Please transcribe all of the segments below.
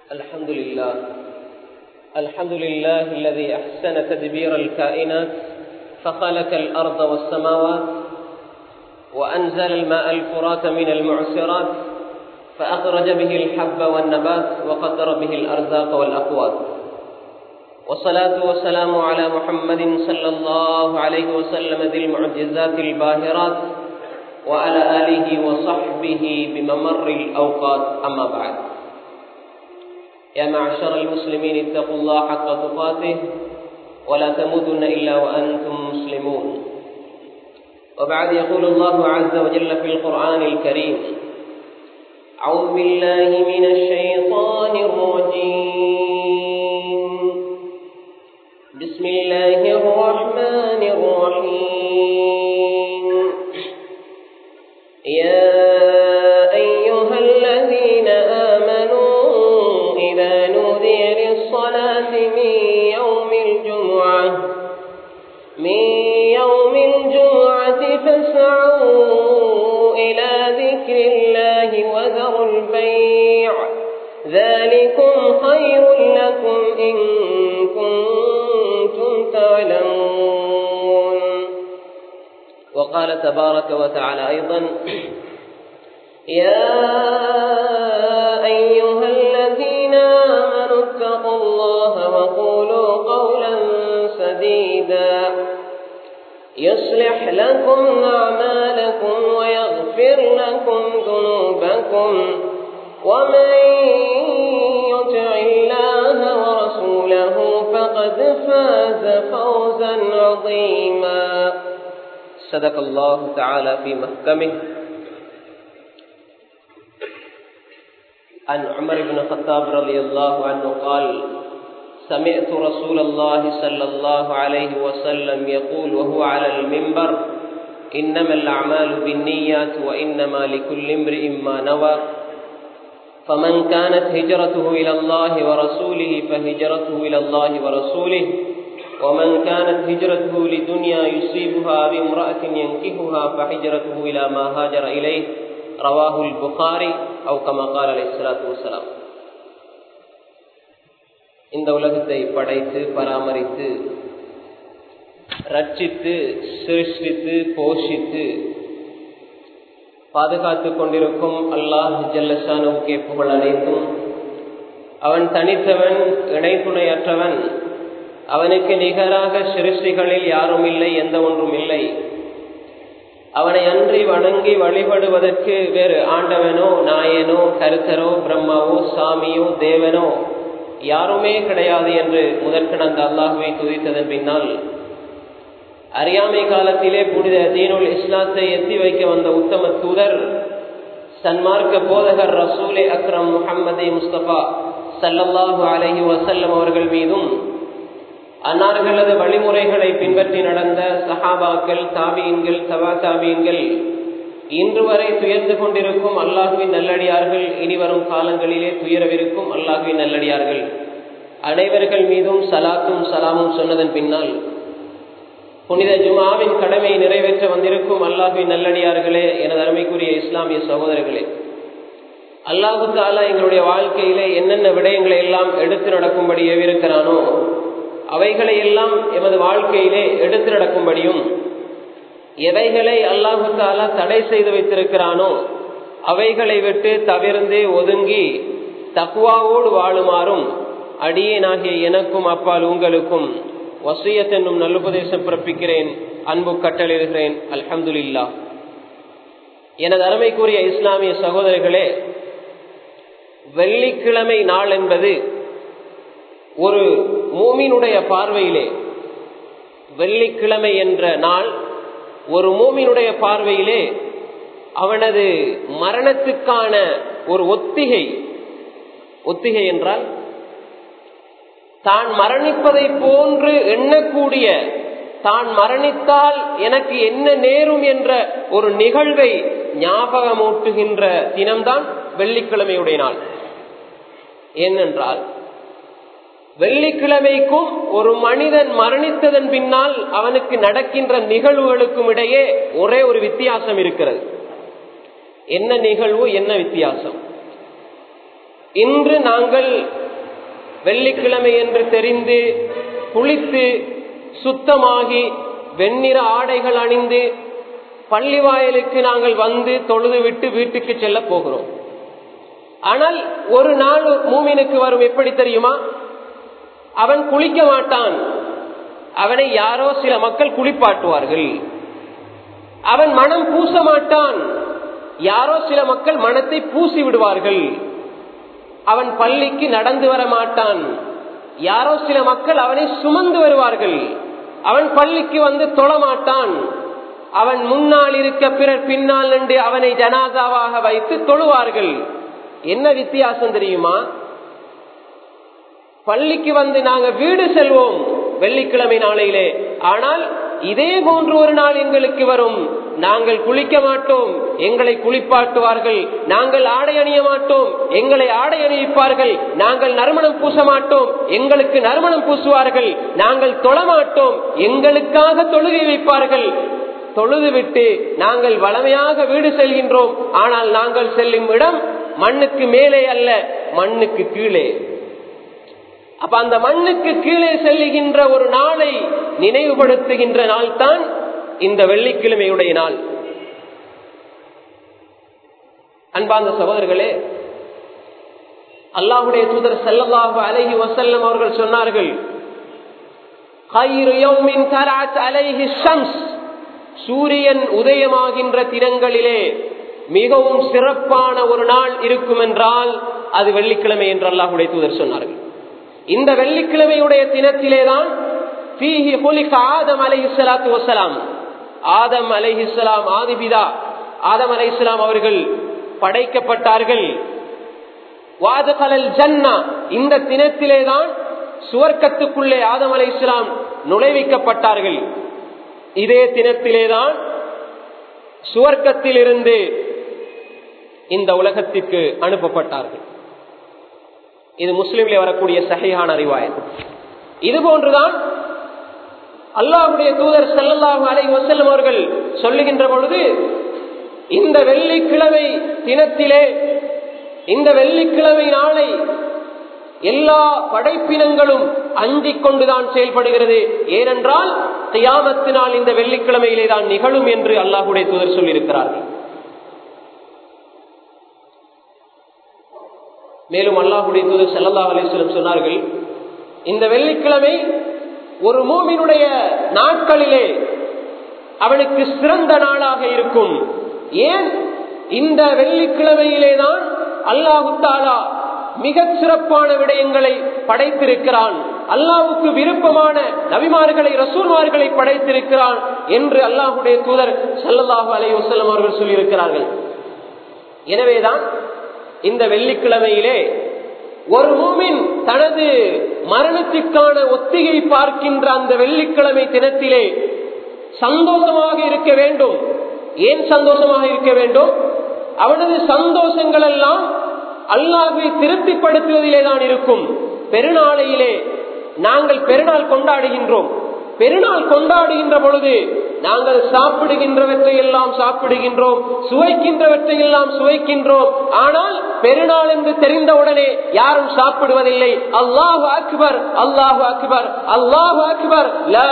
الحمد لله الحمد لله الذي أحسن تدبير الكائنات فخلق الأرض والسماوات وأنزل الماء الفرات من المعسرات فأخرج به الحب والنبات وقدر به الأرزاق والأقوات والصلاة والسلام على محمد صلى الله عليه وسلم ذي المعجزات الباهرات وعلى آله وصحبه بممر الأوقات أما بعد يا معشر المسلمين اتقوا الله حق تقاته ولا تموتن إلا وأنتم مسلمون وبعد يقول الله عز وجل في القرآن الكريم أعوذ بالله من الشيطان الرجيم بسم الله الرحمن الرحيم يا أيها الذين آمنوا إذا نودي للصلاة من يوم الجمعة من يوم الجمعة فاسعوا إلى ذكر الله وذروا البيع ذلكم خير لكم إن كنتم تعلمون وقال تبارك وتعالى أيضا يا أيها الذين آمنوا اتقوا الله وقولوا قولا سديدا يصلح لكم أعمالكم ويغفر لكم ذنوبكم ومن يطع الله ورسوله فقد فاز فوزا عظيما صدق الله تعالى في محكمه عن عمر بن الخطاب رضي الله عنه قال سمعت رسول الله صلى الله عليه وسلم يقول وهو على المنبر إنما الأعمال بالنيات وإنما لكل امرئ ما نوى فمن كانت هجرته إلى الله ورسوله فهجرته إلى الله ورسوله ومن كانت هجرته لدنيا يصيبها بامرأة ينكهها فهجرته إلى ما هاجر إليه رواه البخاري أو كما قال عليه الصلاة والسلام இந்த உலகத்தை படைத்து பராமரித்து ரட்சித்து சிருஷ்டித்து போஷித்து பாதுகாத்து கொண்டிருக்கும் அல்லாஹ் ஜல்லஷானுக்கே புகழ் அனைத்தும் அவன் தனித்தவன் இணைத்துணையற்றவன் அவனுக்கு நிகராக சிருஷ்டிகளில் யாரும் இல்லை எந்த ஒன்றும் இல்லை அவனை அன்றி வணங்கி வழிபடுவதற்கு வேறு ஆண்டவனோ நாயனோ கருத்தரோ பிரம்மாவோ சாமியோ தேவனோ யாருமே கிடையாது என்று முதற்கணந்த அல்லாஹுவை துதித்ததன் பின்னால் அறியாமை காலத்திலே புனித தீனுல் இஸ்லாத்தை எத்தி வைக்க வந்த உத்தம தூதர் சன்மார்க்க போதகர் ரசூலே அக்ரம் முகம்மதே முஸ்தபா சல்லல்லாஹு அலஹி வசல்லம் அவர்கள் மீதும் அன்னார்களது வழிமுறைகளை பின்பற்றி நடந்த சஹாபாக்கள் தாபியன்கள் தவா தாபியன்கள் இன்று வரை துயர்ந்து கொண்டிருக்கும் அல்லாஹுவின் நல்லடியார்கள் இனி வரும் காலங்களிலே துயரவிருக்கும் அல்லாஹுவின் நல்லடியார்கள் அனைவர்கள் மீதும் சலாத்தும் சலாமும் சொன்னதன் பின்னால் புனித ஜுமாவின் கடமையை நிறைவேற்ற வந்திருக்கும் அல்லாஹுவின் நல்லடியார்களே எனது அருமைக்குரிய இஸ்லாமிய சகோதரர்களே அல்லாஹு தாலா எங்களுடைய வாழ்க்கையிலே என்னென்ன விடயங்களை எல்லாம் எடுத்து நடக்கும்படி ஏவிருக்கிறானோ அவைகளை எல்லாம் எமது வாழ்க்கையிலே எடுத்து நடக்கும்படியும் எவைகளை அல்லாஹு தாலா தடை செய்து வைத்திருக்கிறானோ அவைகளை விட்டு தவிர்ந்து ஒதுங்கி தக்குவாவோடு வாழுமாறும் அடியேனாகிய எனக்கும் அப்பால் உங்களுக்கும் வசியத் என்னும் நல்லுபதேசம் பிறப்பிக்கிறேன் அன்பு கட்டளிடுகிறேன் அல்ஹம்துல்லா எனது அருமைக்குரிய இஸ்லாமிய சகோதரர்களே வெள்ளிக்கிழமை நாள் என்பது ஒரு மூமினுடைய பார்வையிலே வெள்ளிக்கிழமை என்ற நாள் ஒரு மூமினுடைய பார்வையிலே அவனது மரணத்துக்கான ஒரு ஒத்திகை ஒத்திகை என்றால் தான் மரணிப்பதை போன்று எண்ணக்கூடிய தான் மரணித்தால் எனக்கு என்ன நேரும் என்ற ஒரு நிகழ்வை ஞாபகமூட்டுகின்ற தினம்தான் வெள்ளிக்கிழமையுடைய நாள் ஏனென்றால் வெள்ளிக்கிழமைக்கும் ஒரு மனிதன் மரணித்ததன் பின்னால் அவனுக்கு நடக்கின்ற நிகழ்வுகளுக்கும் இடையே ஒரே ஒரு வித்தியாசம் இருக்கிறது என்ன நிகழ்வு என்ன வித்தியாசம் இன்று நாங்கள் வெள்ளிக்கிழமை என்று தெரிந்து குளித்து சுத்தமாகி வெண்ணிற ஆடைகள் அணிந்து பள்ளி வாயிலுக்கு நாங்கள் வந்து தொழுது விட்டு வீட்டுக்கு செல்ல போகிறோம் ஆனால் ஒரு நாள் மூமினுக்கு வரும் எப்படி தெரியுமா அவன் குளிக்க மாட்டான் அவனை யாரோ சில மக்கள் குளிப்பாட்டுவார்கள் அவன் மனம் பூச மாட்டான் யாரோ சில மக்கள் மனத்தை பூசி விடுவார்கள் அவன் பள்ளிக்கு நடந்து வர மாட்டான் யாரோ சில மக்கள் அவனை சுமந்து வருவார்கள் அவன் பள்ளிக்கு வந்து தொழமாட்டான் அவன் முன்னால் இருக்க பிறர் பின்னால் நின்று அவனை ஜனாதாவாக வைத்து தொழுவார்கள் என்ன வித்தியாசம் தெரியுமா பள்ளிக்கு வந்து நாங்க வீடு செல்வோம் வெள்ளிக்கிழமை நாளையிலே ஆனால் இதே போன்று ஒரு நாள் எங்களுக்கு வரும் நாங்கள் குளிக்க மாட்டோம் எங்களை குளிப்பாட்டுவார்கள் நாங்கள் ஆடை அணிய மாட்டோம் எங்களை ஆடை அணிவிப்பார்கள் நாங்கள் நறுமணம் பூச மாட்டோம் எங்களுக்கு நறுமணம் பூசுவார்கள் நாங்கள் தொழமாட்டோம் எங்களுக்காக தொழுகை வைப்பார்கள் தொழுது விட்டு நாங்கள் வளமையாக வீடு செல்கின்றோம் ஆனால் நாங்கள் செல்லும் இடம் மண்ணுக்கு மேலே அல்ல மண்ணுக்கு கீழே அப்ப அந்த மண்ணுக்கு கீழே செல்லுகின்ற ஒரு நாளை நினைவுபடுத்துகின்ற நாள் தான் இந்த வெள்ளிக்கிழமையுடைய நாள் அன்பார்ந்த சகோதரர்களே அல்லாஹுடைய தூதர் செல்லல்லாஹு அலஹி வசல்லம் அவர்கள் சொன்னார்கள் சூரியன் உதயமாகின்ற தினங்களிலே மிகவும் சிறப்பான ஒரு நாள் இருக்கும் என்றால் அது வெள்ளிக்கிழமை என்று அல்லாஹுடைய தூதர் சொன்னார்கள் இந்த வெள்ளிக்கிழமையுடைய தினத்திலேதான் ஆதம் அலைஹிஸ்லாத்து வசலாம் ஆதம் அலைஹிஸ்லாம் ஆதிபிதா ஆதம் அலை இஸ்லாம் அவர்கள் படைக்கப்பட்டார்கள் வாதகலல் ஜன்னா இந்த தினத்திலேதான் சுவர்க்கத்துக்குள்ளே ஆதம் அலை இஸ்லாம் நுழைவிக்கப்பட்டார்கள் இதே தினத்திலேதான் சுவர்க்கத்தில் இருந்து இந்த உலகத்திற்கு அனுப்பப்பட்டார்கள் இது முஸ்லிம்ல வரக்கூடிய சகையான அறிவாயன் இது போன்றுதான் அல்லாஹுடைய தூதர் செல்லல்லாஹு அலை வசல்லம் அவர்கள் சொல்லுகின்ற பொழுது இந்த வெள்ளிக்கிழமை தினத்திலே இந்த வெள்ளிக்கிழமை நாளை எல்லா படைப்பினங்களும் அஞ்சிக் கொண்டுதான் செயல்படுகிறது ஏனென்றால் தியாமத்தினால் இந்த வெள்ளிக்கிழமையிலே தான் நிகழும் என்று அல்லாஹுடைய தூதர் சொல்லியிருக்கிறார்கள் மேலும் அல்லாஹுடைய தூதர் செல்லல்லா அலிஸ்லம் சொன்னார்கள் இந்த வெள்ளிக்கிழமை ஒரு மூமினுடைய நாட்களிலே அவனுக்கு சிறந்த நாளாக இருக்கும் ஏன் இந்த வெள்ளிக்கிழமையிலே தான் அல்லாஹு தாலா மிக சிறப்பான விடயங்களை படைத்திருக்கிறான் அல்லாவுக்கு விருப்பமான நபிமார்களை ரசூல்மார்களை படைத்திருக்கிறான் என்று அல்லாஹுடைய தூதர் சல்லல்லாஹு அலை வசல்லம் அவர்கள் சொல்லியிருக்கிறார்கள் எனவேதான் இந்த வெள்ளிக்கிழமையிலே ஒரு மூமின் தனது மரணத்திற்கான ஒத்திகை பார்க்கின்ற அந்த வெள்ளிக்கிழமை தினத்திலே சந்தோஷமாக இருக்க வேண்டும் ஏன் சந்தோஷமாக இருக்க வேண்டும் அவனது சந்தோஷங்கள் எல்லாம் அல்லாஹை திருப்திப்படுத்துவதிலே தான் இருக்கும் பெருநாளையிலே நாங்கள் பெருநாள் கொண்டாடுகின்றோம் பெருநாள் கொண்டாடுகின்ற பொழுது நாங்கள் சாப்பிடுகின்றவற்றை எல்லாம் சாப்பிடுகின்றோம் சுவைக்கின்றவற்றை எல்லாம் சுவைக்கின்றோம் ஆனால் பெருநாள் என்று தெரிந்தவுடனே யாரும் சாப்பிடுவதில்லை அல்லாஹு அக்பர் அல்லாஹு அக்பர் அல்லாஹு அக்பர்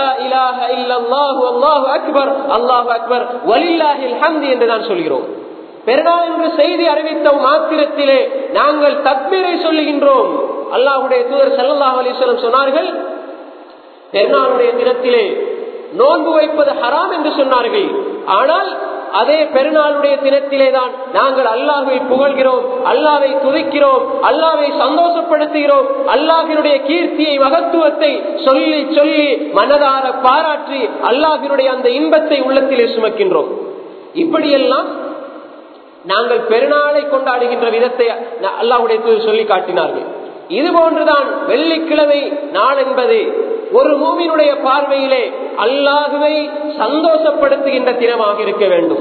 அல்லாஹு அல்லாஹு அக்பர் அல்லாஹு அக்பர் வலில்லாஹில் ஹந்தி என்று நான் சொல்கிறோம் பெருநாள் என்று செய்தி அறிவித்த மாத்திரத்திலே நாங்கள் தத்மீரை சொல்லுகின்றோம் அல்லாஹுடைய தூதர் சல்லாஹ் அலிஸ்வலம் சொன்னார்கள் பெருநாளுடைய தினத்திலே நோன்பு வைப்பது ஹராம் என்று சொன்னார்கள் ஆனால் அதே பெருநாளுடைய தினத்திலே தான் நாங்கள் அல்லாஹுவை புகழ்கிறோம் அல்லாவை துதிக்கிறோம் அல்லாவை சந்தோஷப்படுத்துகிறோம் அல்லாஹினுடைய கீர்த்தியை மகத்துவத்தை சொல்லி சொல்லி மனதார பாராற்றி அல்லாஹினுடைய அந்த இன்பத்தை உள்ளத்திலே சுமக்கின்றோம் இப்படியெல்லாம் நாங்கள் பெருநாளை கொண்டாடுகின்ற விதத்தை அல்லாஹுடைய தூதர் சொல்லி காட்டினார்கள் இது போன்றுதான் வெள்ளிக்கிழமை நாள் என்பது ஒரு மூமினுடைய பார்வையிலே அல்லாஹுவை சந்தோஷப்படுத்துகின்ற தினமாக இருக்க வேண்டும்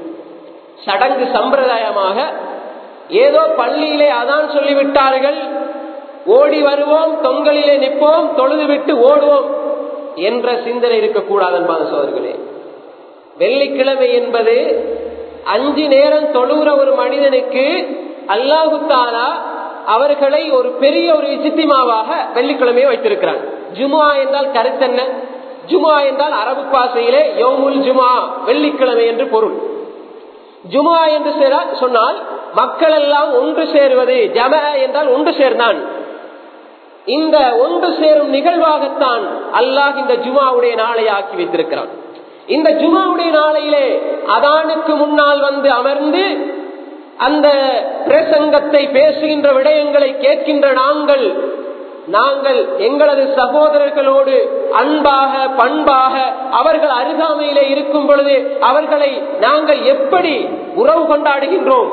சடங்கு சம்பிரதாயமாக ஏதோ பள்ளியிலே அதான் சொல்லிவிட்டார்கள் ஓடி வருவோம் தொங்கலிலே நிற்போம் தொழுது விட்டு ஓடுவோம் என்ற சிந்தனை இருக்கக்கூடாது என்பது சோதர்களே வெள்ளிக்கிழமை என்பது அஞ்சு நேரம் தொழுகிற ஒரு மனிதனுக்கு அல்லாஹு தாலா அவர்களை ஒரு பெரிய ஒரு இஜித்திமாவாக வெள்ளிக்கிழமையை வைத்திருக்கிறான் ஜுமா என்றால் கருத்தென்ன ஜுமா என்றால் அரபு பாசையிலே யோமுல் ஜுமா வெள்ளிக்கிழமை என்று பொருள் ஜுமா என்று சொன்னால் மக்கள் எல்லாம் ஒன்று சேருவது ஜம என்றால் ஒன்று சேர்ந்தான் இந்த ஒன்று சேரும் நிகழ்வாகத்தான் அல்லாஹ் இந்த ஜுமாவுடைய நாளை ஆக்கி வைத்திருக்கிறான் இந்த ஜுமாவுடைய நாளையிலே அதானுக்கு முன்னால் வந்து அமர்ந்து அந்த பிரசங்கத்தை பேசுகின்ற விடயங்களை கேட்கின்ற நாங்கள் நாங்கள் எங்களது சகோதரர்களோடு அன்பாக பண்பாக அவர்கள் அருகாமையிலே இருக்கும் பொழுது அவர்களை நாங்கள் எப்படி உறவு கொண்டாடுகின்றோம்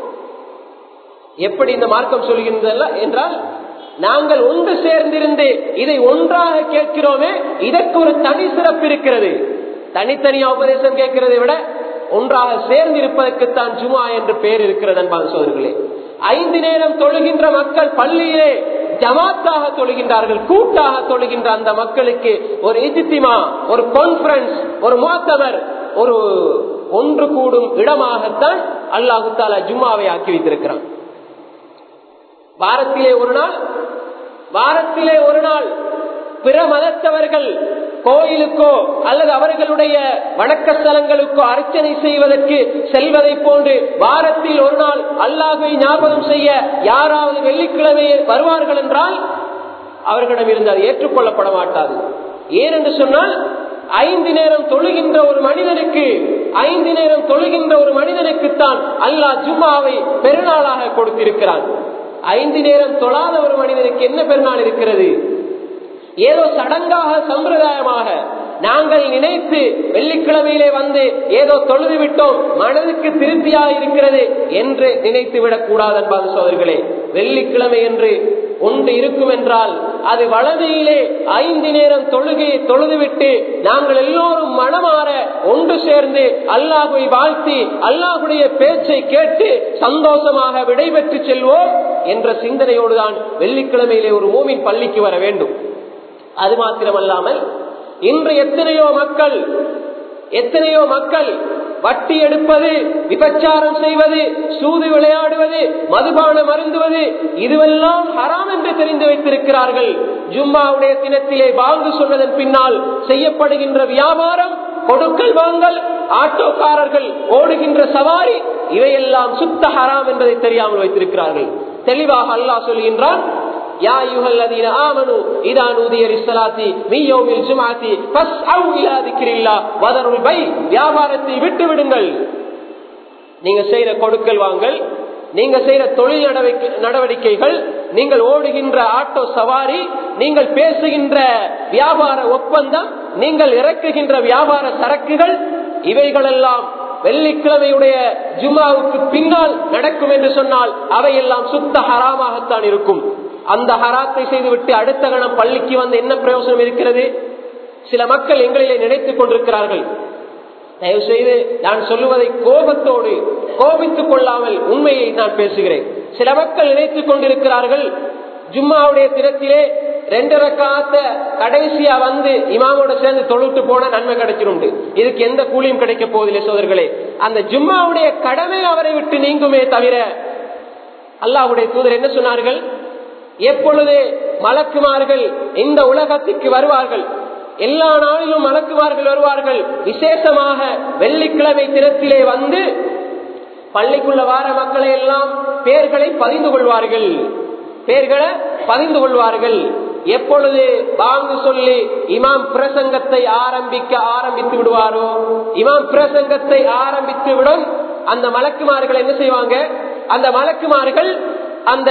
எப்படி இந்த மார்க்கம் சொல்கின்றதல்ல என்றால் நாங்கள் ஒன்று சேர்ந்திருந்து இதை ஒன்றாக கேட்கிறோமே இதற்கு ஒரு தனி சிறப்பு இருக்கிறது தனித்தனியா உபதேசம் கேட்கிறதை விட ஒன்றாக சேர்ந்து இருப்பதற்குத்தான் ஜுமா என்று பெயர் இருக்கிறது அன்பான சோதர்களே ஐந்து நேரம் தொழுகின்ற மக்கள் பள்ளியிலே ஜமாத்தாக தொழுகின்றார்கள் கூட்டாக தொழுகின்ற அந்த மக்களுக்கு ஒரு இஜித்திமா ஒரு கான்பரன்ஸ் ஒரு மோத்தமர் ஒரு ஒன்று கூடும் இடமாகத்தான் அல்லாஹு தாலா ஜும்மாவை ஆக்கி வைத்திருக்கிறான் வாரத்திலே ஒரு நாள் வாரத்திலே ஒரு நாள் பிற மதத்தவர்கள் கோயிலுக்கோ அல்லது அவர்களுடைய வணக்க ஸ்தலங்களுக்கோ அர்ச்சனை செய்வதற்கு செல்வதை போன்று வாரத்தில் ஒரு நாள் அல்லாஹை ஞாபகம் செய்ய யாராவது வெள்ளிக்கிழமை வருவார்கள் என்றால் அவர்களிடம் இருந்து அது ஏற்றுக்கொள்ளப்பட மாட்டாது ஏனென்று சொன்னால் ஐந்து நேரம் தொழுகின்ற ஒரு மனிதனுக்கு ஐந்து நேரம் தொழுகின்ற ஒரு மனிதனுக்குத்தான் அல்லாஹ் ஜும்மாவை பெருநாளாக கொடுத்திருக்கிறான் ஐந்து நேரம் தொழாத ஒரு மனிதனுக்கு என்ன பெருநாள் இருக்கிறது ஏதோ சடங்காக சம்பிரதாயமாக நாங்கள் நினைத்து வெள்ளிக்கிழமையிலே வந்து ஏதோ தொழுது விட்டோம் மனதுக்கு திருப்தியாக இருக்கிறது என்று நினைத்து விடக் கூடாது என்பது சோதர்களே வெள்ளிக்கிழமை என்று ஒன்று இருக்கும் என்றால் அது வளமையிலே ஐந்து நேரம் தொழுகையை தொழுதுவிட்டு நாங்கள் எல்லோரும் மனமாற ஒன்று சேர்ந்து அல்லாஹுவை வாழ்த்தி அல்லாஹுடைய பேச்சை கேட்டு சந்தோஷமாக விடைபெற்று செல்வோம் என்ற சிந்தனையோடுதான் வெள்ளிக்கிழமையிலே ஒரு மூமின் பள்ளிக்கு வர வேண்டும் அது மாத்திரமல்லாமல் இன்று எத்தனையோ மக்கள் எத்தனையோ மக்கள் வட்டி எடுப்பது விபச்சாரம் செய்வது சூது விளையாடுவது மதுபானம் அருந்துவது இதுவெல்லாம் ஹராம் என்று தெரிந்து வைத்திருக்கிறார்கள் ஜும்மாவுடைய தினத்திலே வாங்கு சொன்னதன் பின்னால் செய்யப்படுகின்ற வியாபாரம் கொடுக்கல் வாங்கல் ஆட்டோக்காரர்கள் ஓடுகின்ற சவாரி இவையெல்லாம் சுத்த ஹராம் என்பதை தெரியாமல் வைத்திருக்கிறார்கள் தெளிவாக அல்லாஹ் சொல்கின்றான் يا أيها الذين آمنوا إذا نودي للصلاة من يوم الجمعة فاسعوا إلى ذكر الله وذروا البيع வியாபாரத்தை விட்டு விடுங்கள் நீங்க செய்யற கொடுக்கல் வாங்கல் நீங்க செய்யற தொழில் நடவடிக்கைகள் நீங்கள் ஓடுகின்ற ஆட்டோ சவாரி நீங்கள் பேசுகின்ற வியாபார ஒப்பந்தம் நீங்கள் இறக்குகின்ற வியாபார சரக்குகள் இவைகளெல்லாம் வெள்ளிக்கிழமையுடைய ஜுமாவுக்கு பின்னால் நடக்கும் என்று சொன்னால் அவையெல்லாம் சுத்த ஹராமாகத்தான் இருக்கும் அந்த ஹராத்தை செய்துவிட்டு அடுத்த கணம் பள்ளிக்கு வந்து என்ன பிரயோசனம் இருக்கிறது சில மக்கள் எங்களிலே நினைத்துக் கொண்டிருக்கிறார்கள் தயவு செய்து நான் சொல்லுவதை கோபத்தோடு கோபித்துக் கொள்ளாமல் உண்மையை நான் பேசுகிறேன் சில மக்கள் நினைத்துக் கொண்டிருக்கிறார்கள் ஜும்மாவுடைய தினத்திலே ரெண்டு ரக்காத்த கடைசியா வந்து இமாமோட சேர்ந்து தொழுட்டு போனா நன்மை கிடைச்சிருண்டு இதுக்கு எந்த கூலியும் கிடைக்க போவதில்லை சோதர்களே அந்த ஜும்மாவுடைய கடமை அவரை விட்டு நீங்குமே தவிர அல்லாஹுடைய தூதர் என்ன சொன்னார்கள் எப்பொழுது மலக்குமார்கள் இந்த உலகத்திற்கு வருவார்கள் எல்லா நாளிலும் மலக்குமார்கள் வருவார்கள் விசேஷமாக வெள்ளிக்கிழமை தினத்திலே வந்து பள்ளிக்குள்ள வார மக்களை எல்லாம் பேர்களை பதிந்து கொள்வார்கள் பேர்களை பதிந்து கொள்வார்கள் எப்பொழுது வாங்கு சொல்லி இமாம் பிரசங்கத்தை ஆரம்பிக்க ஆரம்பித்து விடுவாரோ இமாம் பிரசங்கத்தை ஆரம்பித்து விடும் அந்த மலக்குமார்கள் என்ன செய்வாங்க அந்த மலக்குமார்கள் அந்த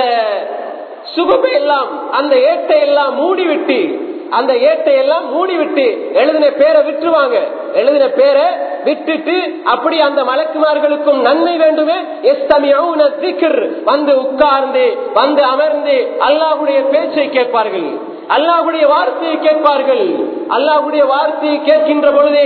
சுகுபை எல்லாம் அந்த ஏட்டை எல்லாம் மூடிவிட்டு அந்த ஏட்டை எல்லாம் மூடிவிட்டு எழுதின பேரை விட்டுருவாங்க எழுதின பேரை விட்டுட்டு அப்படி அந்த மலக்குமார்களுக்கும் நன்மை வேண்டுமே வந்து உட்கார்ந்து வந்து அமர்ந்து அல்லாஹுடைய பேச்சை கேட்பார்கள் அல்லாஹுடைய வார்த்தையை கேட்பார்கள் அல்லாஹுடைய வார்த்தையை கேட்கின்ற பொழுது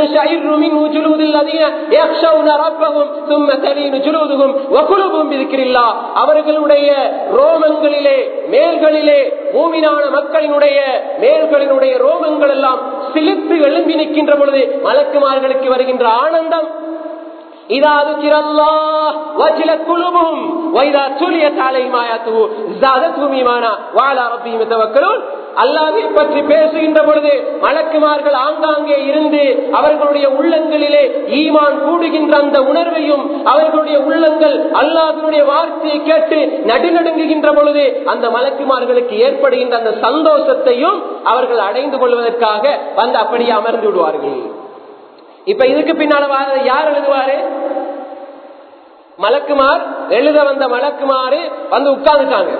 அவர்களுடைய ரோமங்களிலே மேல்களிலே மூமினான மக்களினுடைய மேல்களினுடைய ரோமங்கள் எல்லாம் சிலித்து எழும்பி நிற்கின்ற பொழுது மலக்குமார்களுக்கு வருகின்ற ஆனந்தம் إذا ذكر الله وجلت قلوبهم وإذا تليت عليهم آياته زادتهم إيمانا وعلى ربهم يتوكلون அல்லாவை பற்றி பேசுகின்ற பொழுது மலக்குமார்கள் ஆங்காங்கே இருந்து அவர்களுடைய உள்ளங்களிலே ஈமான் கூடுகின்ற அந்த உணர்வையும் அவர்களுடைய உள்ளங்கள் அல்லாஹினுடைய வார்த்தையை கேட்டு நடுநடுங்குகின்ற பொழுது அந்த மலக்குமார்களுக்கு ஏற்படுகின்ற அந்த சந்தோஷத்தையும் அவர்கள் அடைந்து கொள்வதற்காக வந்து அப்படியே அமர்ந்து விடுவார்கள் இப்ப இதுக்கு பின்னால வார யார் எழுதுவாரு மலக்குமார் எழுத வந்த மலக்குமாறு வந்து உட்கார்ந்துட்டாங்க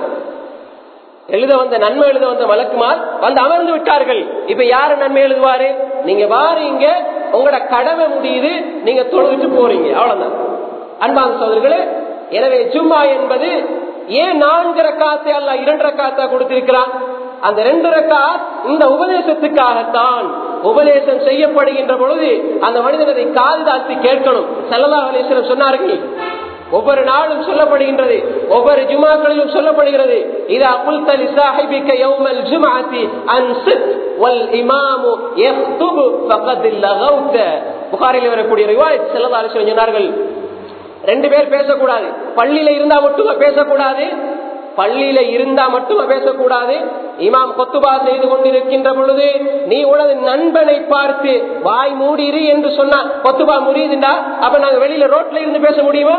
எழுத வந்த நன்மை எழுத வந்த மலக்குமார் வந்து அமர்ந்து விட்டார்கள் இப்ப யாரு நன்மை எழுதுவாரு நீங்க வாரீங்க உங்களோட கடமை முடியுது நீங்க தொழுதுட்டு போறீங்க அவ்வளவுதான் அன்பான சோதர்களே எனவே ஜும்மா என்பது ஏன் நான்கு ரக்காத்தை அல்ல இரண்டு ரக்காத்தா கொடுத்திருக்கிறான் அந்த ரெண்டு ரக்காத் இந்த உபதேசத்துக்காகத்தான் உபதேசம் செய்யப்படுகின்ற பொழுது அந்த மனிதன் அதை கால் தாழ்த்தி கேட்கணும் செல்லல்லா அலிஸ்லம் சொன்னார்கள் ஒவ்வொரு நாளும் சொல்லப்படுகின்றது ஒவ்வொரு ஜுமாக்களிலும் சொல்லப்படுகிறது இதா குல்தலி சாஹிபிக்க யௌமல் ஜுமாத்தி அன்சித் வல் இமாமு யக்துபு ஃபகத் லகௌத புகாரில் வரக்கூடிய ரிவாயத் ஸல்லல்லாஹு அலைஹி வஸல்லம் சொன்னார்கள் ரெண்டு பேர் பேசக்கூடாது பள்ளியில இருந்தா மட்டும் பேசக்கூடாது பள்ளியில இருந்தா மட்டும் பேசக்கூடாது இமாம் கொத்துபா செய்து கொண்டிருக்கின்ற பொழுது நீ உனது நண்பனை பார்த்து வாய் மூடிரு என்று சொன்னா கொத்துபா முடியுதுண்டா அப்ப நாங்க வெளியில ரோட்ல இருந்து பேச முடியுமா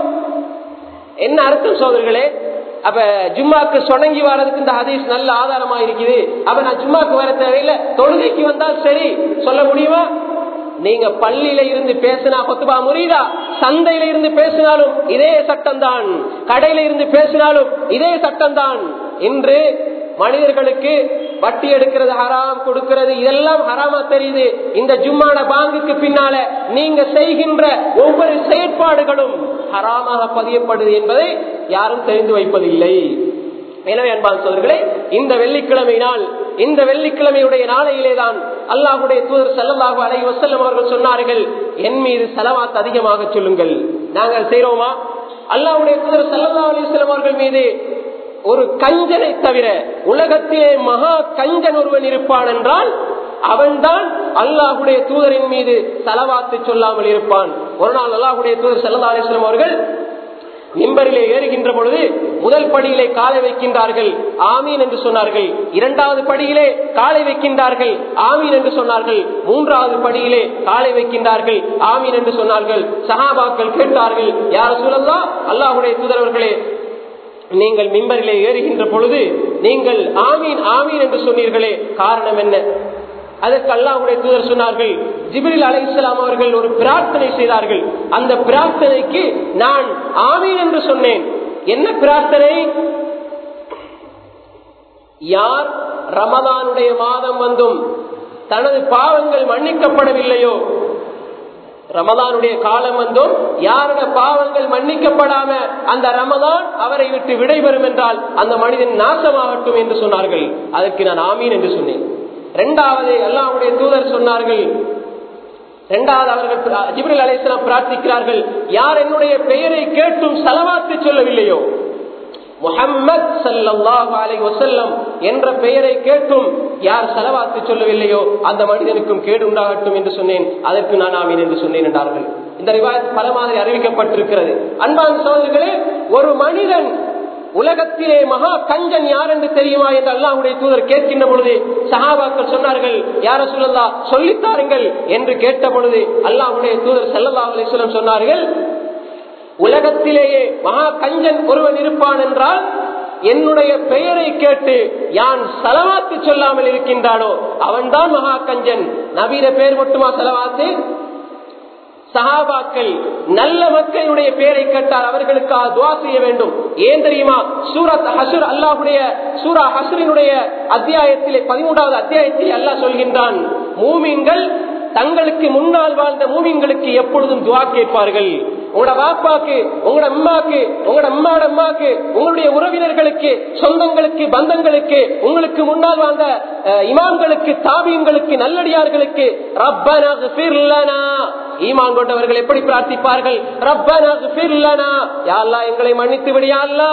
என்ன அர்த்தம் சோதர்களே அப்ப ஜும்மாக்கு சொணங்கி வர்றதுக்கு இந்த ஹதீஸ் நல்ல ஆதாரமா இருக்குது அப்ப நான் ஜும்மாக்கு வர தேவையில்லை தொழுகைக்கு வந்தால் சரி சொல்ல முடியுமா நீங்க பள்ளியில இருந்து பேசினா கொத்துபா முறியுதா சந்தையில இருந்து பேசினாலும் இதே சட்டம் தான் கடையில இருந்து பேசினாலும் இதே சட்டம் தான் இன்று மனிதர்களுக்கு வட்டி எடுக்கிறது ஹராம் கொடுக்கிறது இதெல்லாம் ஹராமா தெரியுது இந்த ஜும்மான பாங்குக்கு பின்னால நீங்க செய்கின்ற ஒவ்வொரு செயற்பாடுகளும் ஹராமாக பதியப்படுது என்பதை யாரும் தெரிந்து வைப்பதில்லை எனவே அன்பான சோதர்களே இந்த வெள்ளிக்கிழமை நாள் இந்த வெள்ளிக்கிழமையுடைய நாளையிலே தான் அல்லாஹுடைய தூதர் செல்லல்லாஹு அலை வசல்லம் அவர்கள் சொன்னார்கள் என் மீது செலவாத்து அதிகமாக சொல்லுங்கள் நாங்கள் செய்யறோமா அல்லாஹுடைய தூதர் செல்லல்லா அலிஸ்லாம் அவர்கள் மீது ஒரு கஞ்சனை தவிர உலகத்திலே மகா கஞ்சன் ஒருவன் இருப்பான் என்றால் அவன்தான் அல்லாஹுடைய தூதரின் மீது செலவாத்து சொல்லாமல் இருப்பான் ஒரு நாள் அல்லாஹுடைய தூதர் செல்லல்லா அலிஸ்லாம் அவர்கள் மிம்பரிலே ஏறுகின்ற பொழுது முதல் படியிலே காலை வைக்கின்றார்கள் ஆமீன் என்று சொன்னார்கள் இரண்டாவது படியிலே காலை வைக்கின்றார்கள் ஆமீன் என்று சொன்னார்கள் மூன்றாவது படியிலே காலை வைக்கின்றார்கள் ஆமீன் என்று சொன்னார்கள் சஹாபாக்கள் கேட்டார்கள் யார் சொல்லலாம் அல்லாஹுடைய தூதரவர்களே நீங்கள் மிம்பரிலே ஏறுகின்ற பொழுது நீங்கள் ஆமீன் ஆமீன் என்று சொன்னீர்களே காரணம் என்ன அதற்கு அல்லாஹுடைய தூதர் சொன்னார்கள் ஜிபிரில் அலை இஸ்லாம் அவர்கள் ஒரு பிரார்த்தனை செய்தார்கள் அந்த பிரார்த்தனைக்கு நான் ஆமீன் என்று சொன்னேன் என்ன பிரார்த்தனை யார் ரமதானுடைய மாதம் வந்தும் தனது பாவங்கள் மன்னிக்கப்படவில்லையோ ரமதானுடைய காலம் வந்தும் யாரோட பாவங்கள் மன்னிக்கப்படாம அந்த ரமதான் அவரை விட்டு விடைபெறும் என்றால் அந்த மனிதன் நாசமாகட்டும் என்று சொன்னார்கள் அதற்கு நான் ஆமீன் என்று சொன்னேன் இரண்டாவது அல்லாவுடைய தூதர் சொன்னார்கள் இரண்டாவது அவர்கள் ஜிப்ரில் அலைஸ்லாம் பிரார்த்திக்கிறார்கள் யார் என்னுடைய பெயரை கேட்டும் செலவாத்து சொல்லவில்லையோ முஹம்மத் சல்லாஹு அலை வசல்லம் என்ற பெயரை கேட்டும் யார் செலவாத்து சொல்லவில்லையோ அந்த மனிதனுக்கும் கேடு உண்டாகட்டும் என்று சொன்னேன் அதற்கு நான் ஆமீன் என்று சொன்னேன் என்றார்கள் இந்த ரிவாயத் பல மாதிரி அறிவிக்கப்பட்டிருக்கிறது அன்பான் சோதர்களே ஒரு மனிதன் உலகத்திலே மகா கஞ்சன் யார் என்று தெரியுமா என்று அல்லாஹுடைய தூதர் கேட்கின்ற பொழுது சஹாபாக்கள் சொன்னார்கள் யார சொல்லல்லா சொல்லித்தாருங்கள் என்று கேட்ட பொழுது அல்லாஹுடைய தூதர் செல்லல்லா அலிஸ்லம் சொன்னார்கள் உலகத்திலேயே மகா கஞ்சன் ஒருவன் இருப்பான் என்றால் என்னுடைய பெயரை கேட்டு யான் செலவாத்து சொல்லாமல் இருக்கின்றானோ அவன்தான் மகா கஞ்சன் நவீன பேர் மட்டுமா செலவாத்து சஹாபாக்கள் நல்ல மக்களுடைய பெயரை கேட்டால் அவர்களுக்காக துவா செய்ய வேண்டும் ஏன் தெரியுமா சூரத் ஹசுர் அல்லாஹுடைய சூரா ஹசுரினுடைய அத்தியாயத்திலே பதிமூன்றாவது அத்தியாயத்திலே அல்லாஹ் சொல்கின்றான் மூமீன்கள் தங்களுக்கு முன்னால் வாழ்ந்த மூமிங்களுக்கு எப்பொழுதும் துவா கேட்பார்கள் உங்களோட பாப்பாக்கு உங்களோட அம்மாக்கு உங்களோட அம்மாவோட அம்மாக்கு உங்களுடைய உறவினர்களுக்கு சொந்தங்களுக்கு பந்தங்களுக்கு உங்களுக்கு முன்னால் வாழ்ந்த இமாம்களுக்கு தாபியங்களுக்கு நல்லடியார்களுக்கு ரப்பனா ஈமான் கொண்டவர்கள் எப்படி பிரார்த்திப்பார்கள் ரப்பனா யாழ்லா எங்களை மன்னித்து விடியா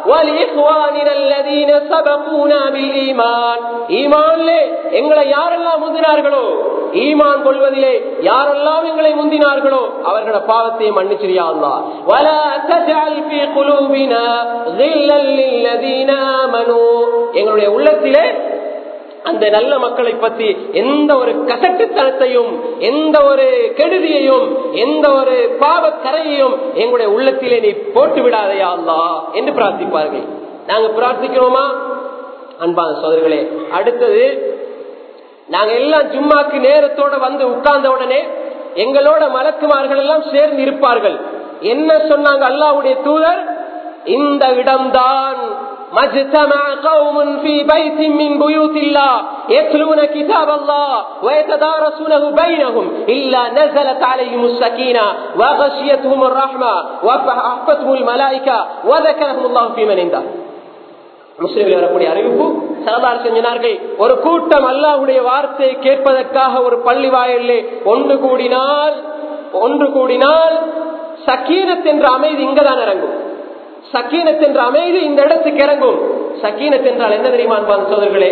وَلِإِخْوَانِنَا الَّذِينَ سَبَقُونَا بِالْإِيمَانِ ஈமானிலே எங்களை யாரெல்லாம் முந்தினார்களோ ஈமான் கொள்வதிலே யாரெல்லாம் எங்களை முந்தினார்களோ அவர்களோட பாவத்தை மன்னிச்சிரியா அல்லாஹ் وَلَا تَجْعَلْ فِي قُلُوبِنَا غِلًّا لِلَّذِينَ آمَنُوا எங்களுடைய உள்ளத்திலே அந்த நல்ல மக்களை பற்றி எந்த ஒரு கசட்டுத்தனத்தையும் எந்த ஒரு கெடுதியையும் எந்த ஒரு பாவக்கரையையும் எங்களுடைய உள்ளத்திலே நீ போட்டு விடாதையா அல்லா என்று பிரார்த்திப்பார்கள் நாங்க பிரார்த்திக்கிறோமா அன்பான சோதர்களே அடுத்தது நாங்க எல்லாம் ஜும்மாக்கு நேரத்தோட வந்து உட்கார்ந்த உடனே எங்களோட மலக்குமார்கள் எல்லாம் சேர்ந்து இருப்பார்கள் என்ன சொன்னாங்க அல்லாவுடைய தூதர் இந்த இடம்தான் مجتمع قوم في بيت من بيوت الله يتلون كتاب الله ويتدارسونه بينهم إلا نزلت عليهم السكينة وغشيتهم الرحمة وحفتهم الملائكة وذكرهم الله في من عنده முஸ்லிம்கள் வரக்கூடிய அறிவிப்பு சரதார் செஞ்சினார்கள் ஒரு கூட்டம் அல்லாஹுடைய வார்த்தையை கேட்பதற்காக ஒரு பள்ளி வாயிலே ஒன்று கூடினால் ஒன்று கூடினால் சக்கீனத் என்ற அமைதி இங்கதான் இறங்கும் சக்கீனத் என்ற அமைதி இந்த இடத்துக்கு இறங்கும் சக்கீனத் என்றால் என்ன தெரியுமா சோதர்களே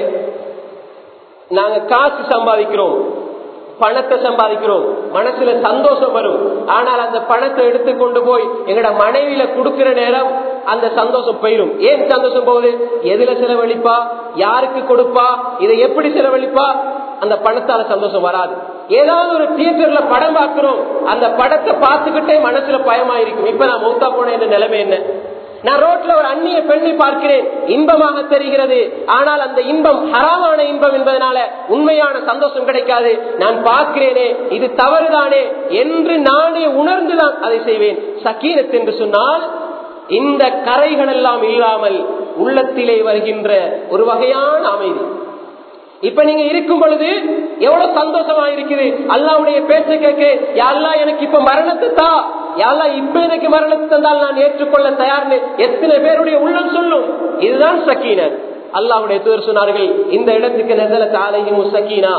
நாங்க காசு சம்பாதிக்கிறோம் பணத்தை சம்பாதிக்கிறோம் மனசுல சந்தோஷம் வரும் ஆனால் அந்த பணத்தை எடுத்து கொண்டு போய் எங்கட மனைவியில கொடுக்கிற நேரம் அந்த சந்தோஷம் போயிரும் ஏன் சந்தோஷம் போகுது எதுல செலவழிப்பா யாருக்கு கொடுப்பா இதை எப்படி செலவழிப்பா அந்த பணத்தால சந்தோஷம் வராது ஏதாவது ஒரு தியேட்டர்ல படம் பார்க்கிறோம் அந்த படத்தை பார்த்துக்கிட்டே மனசுல பயமா இருக்கும் இப்ப நான் மௌத்தா போன என்ற நிலைமை என்ன நான் ரோட்ல ஒரு அந்நிய பெண்ணை பார்க்கிறேன் இன்பமாக தெரிகிறது ஆனால் அந்த இன்பம் ஹராமான இன்பம் என்பதனால உண்மையான சந்தோஷம் கிடைக்காது நான் பார்க்கிறேனே இது தவறுதானே என்று நானே உணர்ந்துதான் அதை செய்வேன் சக்கீனத் என்று சொன்னால் இந்த கரைகள் எல்லாம் இல்லாமல் உள்ளத்திலே வருகின்ற ஒரு வகையான அமைதி இப்ப நீங்க இருக்கும் பொழுது எவ்வளவு சந்தோஷமா இருக்குது அல்லாவுடைய பேச்சை கேட்க யாழ்லா எனக்கு இப்ப மரணத்தை தா யாழ்லா இப்ப எனக்கு மரணத்தை தந்தால் நான் ஏற்றுக்கொள்ள தயார்னு எத்தனை பேருடைய உள்ளம் சொல்லும் இதுதான் சக்கீனர் அல்லாவுடைய தூர் சொன்னார்கள் இந்த இடத்துக்கு நெசல தாலையும் சக்கீனா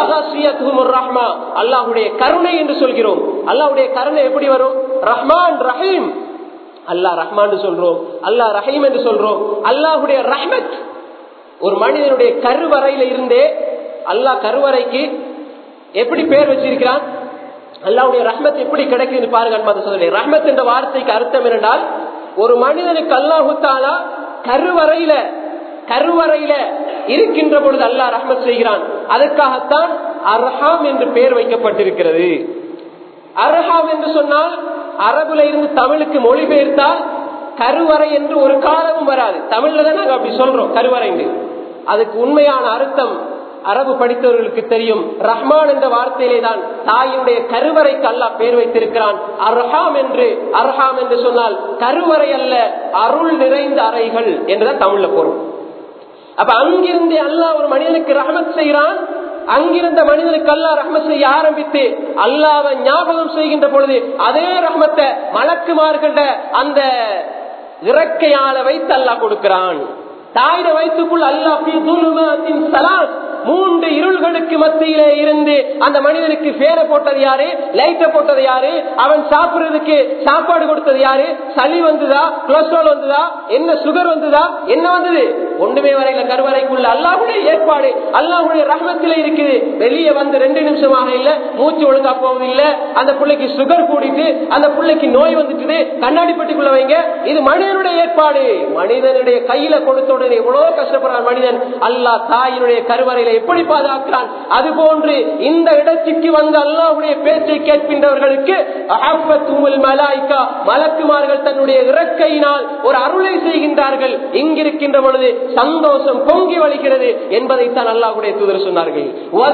ரஹ்மா அல்லாஹுடைய கருணை என்று சொல்கிறோம் அல்லாவுடைய கருணை எப்படி வரும் ரஹ்மான் ரஹீம் அல்லாஹ் ரஹ்மான் சொல்றோம் அல்லாஹ் ரஹீம் என்று சொல்றோம் அல்லாஹுடைய ரஹ்மத் ஒரு மனிதனுடைய கருவறையில இருந்தே அல்லாஹ் கருவறைக்கு எப்படி பேர் வச்சிருக்கிறான் அல்லாவுடைய ரஹ்மத் எப்படி கிடைக்குதுன்னு பாருங்க அன்பாத சொல்றேன் ரஹ்மத் என்ற வார்த்தைக்கு அர்த்தம் என்னென்றால் ஒரு மனிதனுக்கு அல்லாஹுத்தாலா கருவறையில கருவறையில இருக்கின்ற பொழுது அல்லாஹ் ரஹ்மத் செய்கிறான் அதற்காகத்தான் அர்ஹாம் என்று பெயர் வைக்கப்பட்டிருக்கிறது அர்ஹாம் என்று சொன்னால் அரபுல இருந்து தமிழுக்கு மொழிபெயர்த்தால் கருவறை என்று ஒரு காலமும் வராது தமிழ்ல தான் நாங்க அப்படி சொல்றோம் கருவறை அதுக்கு உண்மையான அர்த்தம் அரபு படித்தவர்களுக்கு தெரியும் ரஹ்மான் என்ற வார்த்தையிலே தான் தாயுடைய கருவறைக்கு அல்லா பேர் வைத்திருக்கிறான் அர்ஹாம் என்று அர்ஹாம் என்று சொன்னால் கருவறை அல்ல அருள் நிறைந்த அறைகள் என்றுதான் தமிழ்ல பொருள் அப்ப அங்கிருந்து அல்லாஹ் ஒரு மனிதனுக்கு ரஹமத் செய்கிறான் அங்கிருந்த மனிதனுக்கு அல்லா ரஹ்மத் செய்ய ஆரம்பித்து அல்லாவை ஞாபகம் செய்கின்ற பொழுது அதே ரஹ்மத்தை மலக்குமார்கள அந்த இறக்கையால வைத்து அல்லாஹ் கொடுக்கிறான் தாயிட வயிற்றுக்குள் அல்லாஹின் சலாஸ் மூன்று இருள்களுக்கு மத்தியிலே இருந்து அந்த மனிதனுக்கு பேர போட்டது யாரு லைட்ட போட்டது யாரு அவன் சாப்பிடுறதுக்கு சாப்பாடு கொடுத்தது யாரு சளி வந்ததா கொலஸ்ட்ரால் வந்ததா என்ன சுகர் வந்ததா என்ன வந்தது ஒண்ணுமே வரையில கருவறைக்குள்ள அல்லாஹுடைய ஏற்பாடு அல்லாஹுடைய ரஹமத்தில இருக்குது வெளியே வந்து ரெண்டு நிமிஷமாக இல்ல மூச்சு ஒழுங்கா போவது இல்ல அந்த பிள்ளைக்கு சுகர் கூடிட்டு அந்த பிள்ளைக்கு நோய் வந்துட்டு கண்ணாடி பெட்டிக்குள்ள வைங்க இது மனிதனுடைய ஏற்பாடு மனிதனுடைய கையில கொடுத்த உடனே எவ்வளவு கஷ்டப்படுறான் மனிதன் அல்லாஹ் தாயினுடைய கருவறையில எப்படி பாதுகாக்கிறான் அது போன்று இந்த இடத்திற்கு வந்து அல்லாஹுடைய பேச்சை கேட்கின்றவர்களுக்கு மலாய்க்கா மலக்குமார்கள் தன்னுடைய இறக்கையினால் ஒரு அருளை செய்கின்றார்கள் இங்கிருக்கின்ற பொழுது சந்தோஷம் பொங்கி வழிகிறது என்பதைத்தான் அல்லாஹுடைய தூதர் சொன்னார்கள்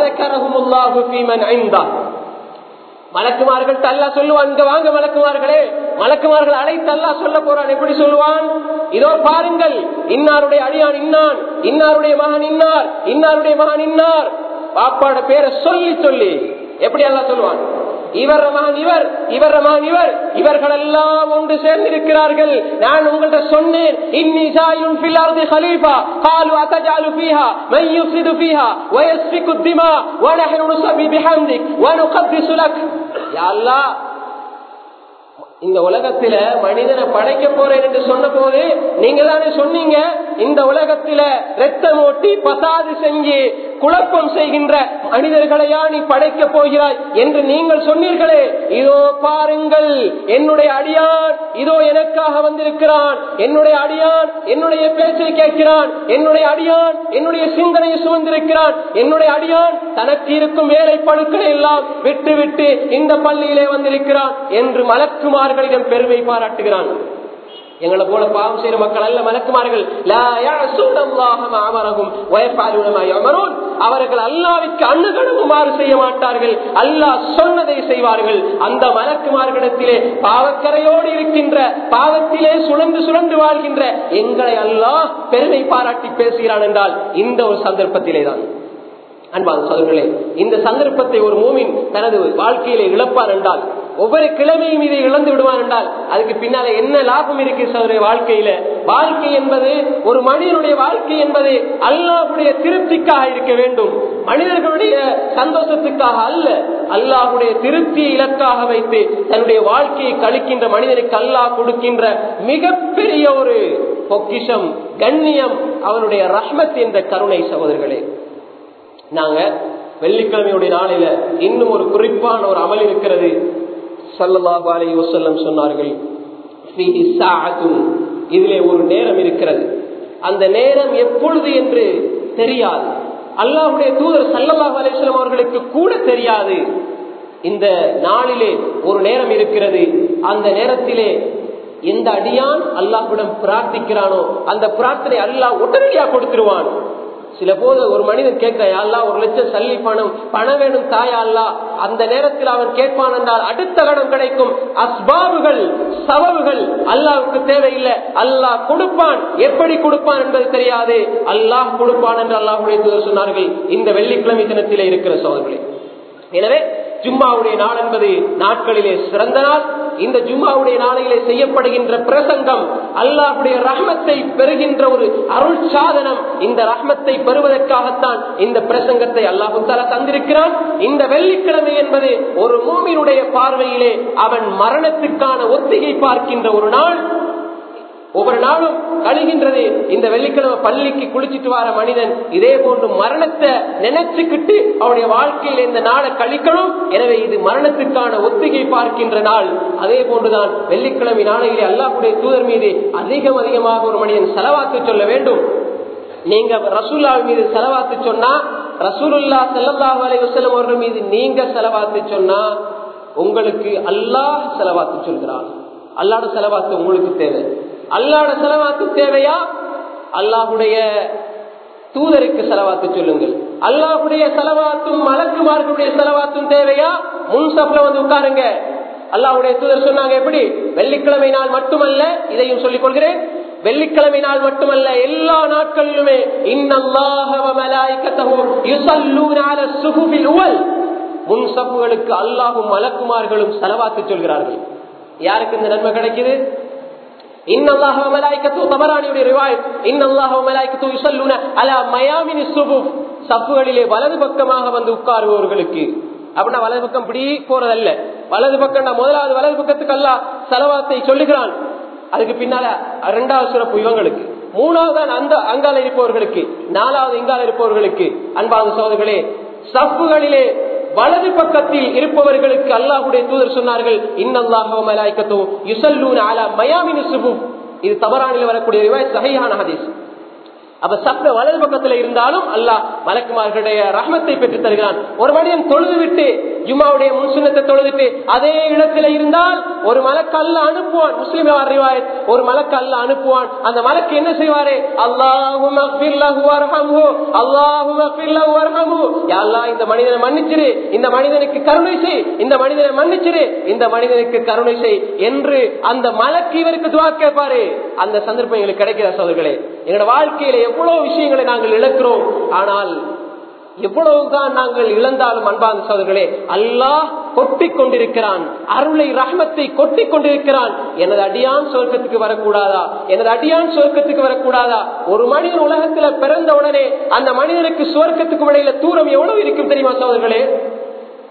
மலக்குமார்கள் அல்லா சொல்லுவான் இங்க வாங்க மலக்குமார்களே மலக்குமார்கள் அழைத்து அல்லா சொல்ல போறான் எப்படி சொல்லுவான் இதோ பாருங்கள் இன்னாருடைய அடியான் இன்னான் இன்னாருடைய மகன் இன்னார் இன்னாருடைய மகன் இன்னார் பாப்பாட பேரை சொல்லி சொல்லி எப்படி அல்லா சொல்லுவான் இவர் மகன் இவர் இவர் மகன் இவர் இவர்கள் எல்லாம் ஒன்று சேர்ந்திருக்கிறார்கள் நான் உங்கள்ட்ட சொன்னேன் இன்னி ஜாயுன் ஃபில் அர்தி خليفة قالوا أتجعل فيها من يفسد فيها ويسفك الدماء ونحن نسبح بحمدك ونقدس لك يا الله இந்த உலகத்தில மனிதனை படைக்க போறேன் என்று சொன்ன போது நீங்க தானே சொன்னீங்க இந்த உலகத்தில ரத்தம் ஓட்டி பசாது செஞ்சு குழப்பம் செய்கின்ற மனிதர்களையா நீ படைக்க போகிறாய் என்று நீங்கள் சொன்னீர்களே இதோ பாருங்கள் என்னுடைய அடியான் இதோ எனக்காக வந்திருக்கிறான் என்னுடைய அடியான் என்னுடைய பேச்சை கேட்கிறான் என்னுடைய அடியான் என்னுடைய சிந்தனையை சுமந்திருக்கிறான் என்னுடைய அடியான் தனக்கு இருக்கும் வேலை பழுக்களை எல்லாம் விட்டு விட்டு இந்த பள்ளியிலே வந்திருக்கிறான் என்று மலக்குமார்களிடம் பெருமை பாராட்டுகிறான் எங்களை போல பாவம் செய்யற மக்கள் அல்ல மலக்குமார்கள் அவர்கள் அல்லாவிற்கு அண்ணுகணமுமாறு செய்ய மாட்டார்கள் அல்லாஹ் சொன்னதை செய்வார்கள் அந்த மலக்குமார்களிடத்திலே பாவக்கரையோடு இருக்கின்ற பாவத்திலே சுழந்து சுழந்து வாழ்கின்ற எங்களை அல்லாஹ் பெருமை பாராட்டி பேசுகிறான் என்றால் இந்த ஒரு சந்தர்ப்பத்திலே தான் அன்பான சோதர்களே இந்த சந்தர்ப்பத்தை ஒரு மூமின் தனது வாழ்க்கையிலே இழப்பார் என்றால் ஒவ்வொரு கிழமையும் இதை இழந்து விடுவான் என்றால் அதுக்கு பின்னால என்ன லாபம் இருக்கு சோதரை வாழ்க்கையில வாழ்க்கை என்பது ஒரு மனிதனுடைய வாழ்க்கை என்பது அல்லாஹுடைய திருப்திக்காக இருக்க வேண்டும் மனிதர்களுடைய சந்தோஷத்துக்காக அல்ல அல்லாஹுடைய திருப்தியை இலக்காக வைத்து தன்னுடைய வாழ்க்கையை கழிக்கின்ற மனிதனுக்கு அல்லாஹ் கொடுக்கின்ற மிகப்பெரிய ஒரு பொக்கிஷம் கண்ணியம் அவனுடைய ரஹ்மத் என்ற கருணை சகோதரர்களே நாங்க வெள்ளிக்கிழமையுடைய நாளில இன்னும் ஒரு குறிப்பான ஒரு அமல் இருக்கிறது சல்லல்லாஹு அலைஹி வஸல்லம் சொன்னார்கள் இதிலே ஒரு நேரம் இருக்கிறது அந்த நேரம் எப்பொழுது என்று தெரியாது அல்லாஹுடைய தூதர் சல்லல்லாஹு அலிஸ்லாம் அவர்களுக்கு கூட தெரியாது இந்த நாளிலே ஒரு நேரம் இருக்கிறது அந்த நேரத்திலே எந்த அடியான் அல்லாஹ்விடம் பிரார்த்திக்கிறானோ அந்த பிரார்த்தனை அல்லாஹ் உடனடியாக கொடுத்துருவான் சில போது ஒரு மனிதன் கேட்க அல்லா ஒரு லட்சம் சல்லி பணம் பணம் வேணும் தாயா அல்லா அந்த நேரத்தில் அவன் கேட்பான் என்றால் அடுத்த கடன் கிடைக்கும் அஸ்பாபுகள் சவவுகள் அல்லாவுக்கு தேவையில்லை அல்லாஹ் கொடுப்பான் எப்படி கொடுப்பான் என்பது தெரியாது அல்லாஹ் கொடுப்பான் என்று அல்லாஹுடைய சொன்னார்கள் இந்த வெள்ளிக்கிழமை தினத்திலே இருக்கிற சோதர்களே எனவே ஜும்மாவுடைய நாள் என்பது நாட்களிலே சிறந்த நாள் இந்த ஜும்மாவுடைய நாளையிலே செய்யப்படுகின்ற பிரசங்கம் அல்லாஹுடைய ரஹ்மத்தை பெறுகின்ற ஒரு அருள் சாதனம் இந்த ரஹ்மத்தை பெறுவதற்காகத்தான் இந்த பிரசங்கத்தை அல்லாஹு தாலா தந்திருக்கிறான் இந்த வெள்ளிக்கிழமை என்பது ஒரு மூமினுடைய பார்வையிலே அவன் மரணத்துக்கான ஒத்திகை பார்க்கின்ற ஒரு நாள் ஒவ்வொரு நாளும் கழிகின்றது இந்த வெள்ளிக்கிழமை பள்ளிக்கு குளிச்சிட்டு வர மனிதன் இதே போன்று மரணத்தை நினைச்சுக்கிட்டு அவருடைய வாழ்க்கையில் இந்த நாளை கழிக்கணும் எனவே இது மரணத்துக்கான ஒத்திகை பார்க்கின்ற நாள் அதே போன்றுதான் வெள்ளிக்கிழமை நாளையிலே அல்லாஹுடைய தூதர் மீது அதிகம் அதிகமாக ஒரு மனிதன் செலவாக்கு சொல்ல வேண்டும் நீங்க ரசூல்லா மீது செலவாத்து சொன்னா ரசூலுல்லா செல்லல்லாஹு அலை வசலம் அவர்கள் மீது நீங்க செலவாத்து சொன்னா உங்களுக்கு அல்லாஹ் செலவாத்து சொல்கிறான் அல்லாட செலவாத்து உங்களுக்கு தேவை அல்லாட செலவாத்து தேவையா அல்லாஹுடைய தூதருக்கு செலவாத்து சொல்லுங்கள் அல்லாஹுடைய செலவாத்தும் மலக்குமார்களுடைய செலவாத்தும் தேவையா முன்சப்ல வந்து உட்காருங்க அல்லாஹுடைய தூதர் சொன்னாங்க எப்படி வெள்ளிக்கிழமை நாள் மட்டுமல்ல இதையும் சொல்லிக் கொள்கிறேன் வெள்ளிக்கிழமை நாள் மட்டுமல்ல எல்லா நாட்களிலுமே முன் சப்புகளுக்கு அல்லாஹும் மலக்குமார்களும் செலவாத்து சொல்கிறார்கள் யாருக்கு இந்த நன்மை கிடைக்குது சப்புகளிலே வலது பக்கமாக வந்து உட்காருபவர்களுக்கு அப்படின்னா வலது பக்கம் இப்படி போறதல்ல வலது பக்கம் முதலாவது வலது பக்கத்துக்கு அல்ல செலவாத்தை சொல்லுகிறான் அதுக்கு பின்னால இரண்டாவது சிறப்பு இவங்களுக்கு மூணாவது அந்த அங்கால இருப்பவர்களுக்கு நாலாவது இங்கால இருப்பவர்களுக்கு அன்பான சோதர்களே சப்புகளிலே வலது பக்கத்தில் இருப்பவர்களுக்கு அல்லாஹுடைய தூதர் சொன்னார்கள் இன்னல்லாஹோ இது தவறானில் வரக்கூடிய சகையான ஹதீஸ் அப்ப சப்த வலது பக்கத்துல இருந்தாலும் அல்லாஹ் மலக்குமார்களுடைய ரஹ்மத்தை பெற்று தருகிறான் ஒரு மனிதன் தொழுது விட்டு ஜும்மாவுடைய முன்சுனத்தை தொழுதுட்டு அதே இடத்துல இருந்தால் ஒரு மலக்கு அல்ல அனுப்புவான் முஸ்லிம் அறிவாயத் ஒரு மலக்கு அல்ல அனுப்புவான் அந்த மலக்கு என்ன செய்வாரு அல்லாஹும் அல்லாஹும் இந்த மனிதனை மன்னிச்சிரு இந்த மனிதனுக்கு கருணை செய் இந்த மனிதனை மன்னிச்சிரு இந்த மனிதனுக்கு கருணை செய் என்று அந்த மலக்கு இவருக்கு துவா கேட்பாரு அந்த சந்தர்ப்பம் எங்களுக்கு கிடைக்கிற சோதர்களே எங்களோட வாழ்க்கையில எவ்வளவு விஷயங்களை நாங்கள் இழக்கிறோம் ஆனால் எவ்வளவுதான் நாங்கள் இழந்தாலும் அன்பான சோதர்களே அல்லாஹ் கொட்டி கொண்டிருக்கிறான் அருளை ரஹ்மத்தை கொட்டி கொண்டிருக்கிறான் எனது அடியான் சொர்க்கத்துக்கு வரக்கூடாதா எனது அடியான் சொர்க்கத்துக்கு வரக்கூடாதா ஒரு மனிதன் உலகத்துல பிறந்த உடனே அந்த மனிதனுக்கு சுவர்க்கத்துக்கு இடையில தூரம் எவ்வளவு இருக்கும் தெரியுமா சோதர்களே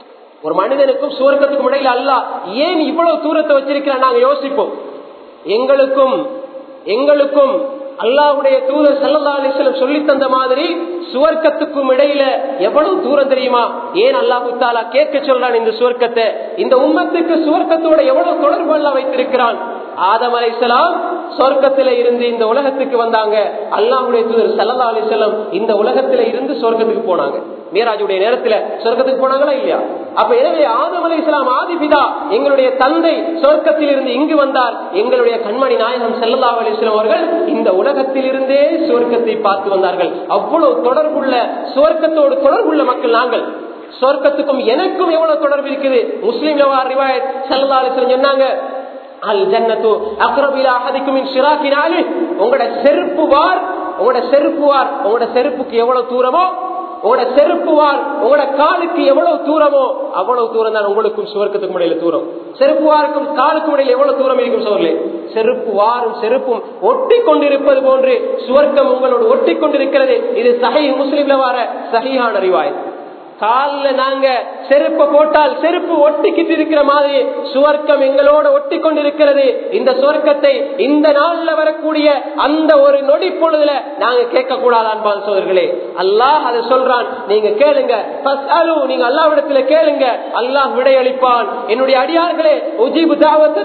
ஒரு மனிதனுக்கும் சுவர்க்கத்துக்கும் இடையில அல்ல ஏன் இவ்வளவு தூரத்தை வச்சிருக்கிறான் நாங்க யோசிப்போம் எங்களுக்கும் எங்களுக்கும் அல்லாவுடைய தூதர் சல்லா அலிஸ்லம் சொல்லி தந்த மாதிரி சுவர்க்கத்துக்கும் இடையில எவ்வளவு தூரம் தெரியுமா ஏன் அல்லாஹு தாலா கேட்க சொல்றான் இந்த சுவர்க்கத்தை இந்த உம்மத்துக்கு சுவர்க்கத்தோட எவ்வளவு தொடர்பு அல்லா வைத்திருக்கிறான் ஆதம் அலிசலாம் சொர்க்கத்தில இருந்து இந்த உலகத்துக்கு வந்தாங்க அல்லாஹுடைய தூதர் சல்லா அலிசல்லாம் இந்த உலகத்தில இருந்து சொர்க்கத்துக்கு போனாங்க மீராஜுடைய நேரத்துல சொர்க்கத்துக்கு போனாங்களா இல்லையா அப்ப எனவே ஆதம் அலி இஸ்லாம் ஆதிபிதா எங்களுடைய தந்தை சொர்க்கத்தில் இருந்து இங்கு வந்தார் எங்களுடைய கண்மணி நாயகம் செல்லல்லா அலிஸ்லாம் அவர்கள் இந்த உலகத்தில் இருந்தே சொர்க்கத்தை பார்த்து வந்தார்கள் அவ்வளவு தொடர்புள்ள சொர்க்கத்தோடு தொடர்புள்ள மக்கள் நாங்கள் சொர்க்கத்துக்கும் எனக்கும் எவ்வளவு தொடர்பு இருக்குது முஸ்லீம் ரிவாயத் செல்லல்லா அலிஸ்லாம் சொன்னாங்க அல் ஜன்னத்து அக்ரபிலா அஹதிக்கும் மின் ஷிராக்கினாலி உங்களோட செருப்பு வார் உங்களோட செருப்பு வார் உங்களோட செருப்புக்கு எவ்வளவு தூரமோ உங்களோட செருப்பு வார் உங்களோட காலுக்கு எவ்வளவு தூரமோ அவ்வளவு தூரம் தான் உங்களுக்கும் சுவர்க்கத்துக்கும் இடையில தூரம் செருப்பு வாருக்கும் காலுக்கும் இடையில எவ்வளவு தூரம் இருக்கும் சோர்லே செருப்பு வாரும் செருப்பும் ஒட்டி கொண்டிருப்பது போன்று சுவர்க்கம் உங்களோடு ஒட்டி கொண்டிருக்கிறது இது சஹி முஸ்லீம்ல வார சஹியான அறிவாய் காலில் நாங்க செருப்பை போட்டால் செருப்பு ஒட்டிக்கிட்டு இருக்கிற மாதிரி சுவர்க்கம் எங்களோட ஒட்டி கொண்டிருக்கிறது இந்த சுவர்க்கத்தை இந்த நாள்ல வரக்கூடிய அந்த ஒரு நொடி பொழுதுல நாங்க கேட்க கூடாது அன்பால் சோதர்களே அல்லாஹ் அதை சொல்றான் நீங்க கேளுங்க நீங்க அல்லாவிடத்துல கேளுங்க அல்லாஹ் விடையளிப்பான் என்னுடைய அடியார்களே உஜிபு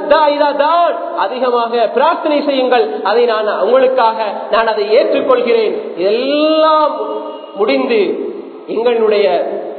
தான் அதிகமாக பிரார்த்தனை செய்யுங்கள் அதை நான் உங்களுக்காக நான் அதை ஏற்றுக்கொள்கிறேன் இதெல்லாம் முடிந்து எங்களுடைய